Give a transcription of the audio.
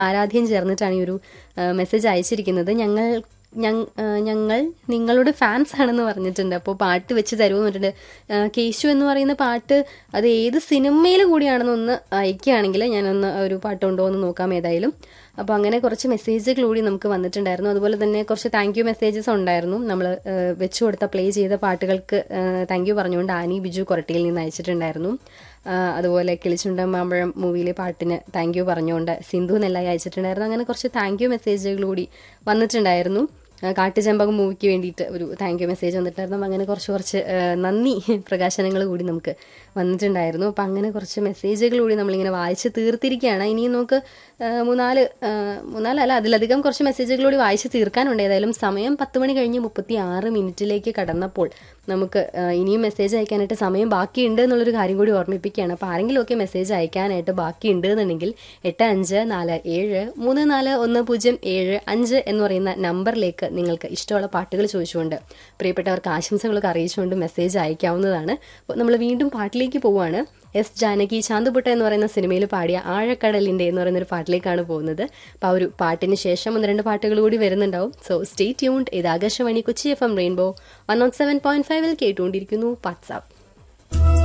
ആരാധ്യം ചേർന്നിട്ടാണ് ഈ ഒരു മെസ്സേജ് അയച്ചിരിക്കുന്നത് ഞങ്ങൾ ഞങ് ആ, ഞങ്ങൾ നിങ്ങളുടെ ഫാൻസ് ആണെന്ന് പറഞ്ഞിട്ടുണ്ട് അപ്പോൾ പാട്ട് വെച്ച് തരുമെന്ന് പറഞ്ഞിട്ടുണ്ട് ആ, കേശു എന്ന് പറയുന്ന പാട്ട് അത് ഏത് സിനിമയിൽ കൂടിയാണെന്ന് ഒന്ന് അയക്കുകയാണെങ്കിൽ ഞാനൊന്ന് ഒരു പാട്ടുണ്ടോ എന്ന് നോക്കാം ഏതായാലും അപ്പോൾ അങ്ങനെ കുറച്ച് മെസ്സേജുകൾ കൂടി നമുക്ക് വന്നിട്ടുണ്ടായിരുന്നു അതുപോലെ തന്നെ കുറച്ച് താങ്ക് യു മെസ്സേജസ് ഉണ്ടായിരുന്നു നമ്മൾ വെച്ച് കൊടുത്ത പ്ലേ ചെയ്ത പാട്ടുകൾക്ക് താങ്ക് യു പറഞ്ഞുകൊണ്ട് ആനി ബിജു കൊരട്ടിയിൽ നിന്ന് അയച്ചിട്ടുണ്ടായിരുന്നു ആ, അതുപോലെ കിളിച്ചുണ്ട മാമ്പഴം മൂവിയിലെ പാട്ടിന് താങ്ക് യു പറഞ്ഞുകൊണ്ട് സിന്ധു നെല്ലായി അയച്ചിട്ടുണ്ടായിരുന്നു അങ്ങനെ കുറച്ച് താങ്ക് യു മെസ്സേജുകൾ കൂടി വന്നിട്ടുണ്ടായിരുന്നു ആ, കാട്ടുചെമ്പകം മൂവിക്ക് വേണ്ടിയിട്ട് ഒരു താങ്ക് യു മെസ്സേജ് വന്നിട്ടായിരുന്നു അങ്ങനെ കുറച്ച് കുറച്ച് ആ, നന്ദി പ്രകാശനങ്ങൾ കൂടി നമുക്ക് വന്നിട്ടുണ്ടായിരുന്നു അപ്പം അങ്ങനെ കുറച്ച് മെസ്സേജുകൾ കൂടി നമ്മളിങ്ങനെ വായിച്ച് തീർത്തിരിക്കുകയാണ് ഇനിയും നമുക്ക് ആ, മൂന്നാല് ആ, മൂന്നാലല്ല അതിലധികം കുറച്ച് മെസ്സേജുകൾ കൂടി വായിച്ച് തീർക്കാനുണ്ട് ഏതായാലും സമയം പത്ത് മണി കഴിഞ്ഞ് മുപ്പത്തി ആറ് മിനിറ്റിലേക്ക് കടന്നപ്പോൾ നമുക്ക് ആ, ഇനിയും മെസ്സേജ് അയക്കാനായിട്ട് സമയം ബാക്കിയുണ്ട് എന്നുള്ളൊരു കാര്യം കൂടി ഓർമ്മിപ്പിക്കുകയാണ് അപ്പോൾ ആരെങ്കിലും ഒക്കെ മെസ്സേജ് അയക്കാനായിട്ട് ബാക്കിയുണ്ട് എന്നുണ്ടെങ്കിൽ എട്ട് അഞ്ച് നാല് ഏഴ് മൂന്ന് നാല് ഒന്ന് പൂജ്യം ഏഴ് അഞ്ച് എന്ന് പറയുന്ന നമ്പറിലേക്ക് നിങ്ങൾക്ക് ഇഷ്ടമുള്ള പാട്ടുകൾ ചോദിച്ചുകൊണ്ട് പ്രിയപ്പെട്ടവർക്ക് ആശംസകളൊക്കെ അറിയിച്ചുകൊണ്ട് മെസ്സേജ് അയക്കാവുന്നതാണ് അപ്പോൾ നമ്മൾ വീണ്ടും പാട്ടിലേക്ക് പോവുകയാണ് എസ് ജാനകി ചാന്തുപുട്ട എന്ന് പറയുന്ന സിനിമയിൽ പാടിയ ആഴക്കടലിൻ്റെ എന്ന് പറയുന്ന ഒരു പാട്ടിലേക്കാണ് പോകുന്നത് അപ്പോൾ ആ ഒരു പാട്ടിന് ശേഷം ഒന്ന് രണ്ട് പാട്ടുകൾ കൂടി വരുന്നുണ്ടാവും സോ സ്റ്റേ ട്യൂൺഡ് ഇത് Akashvani Kochi F M rainbow one nought seven point ഫൈവിൽ കേട്ടുകൊണ്ടിരിക്കുന്നു വാട്സാപ്പ്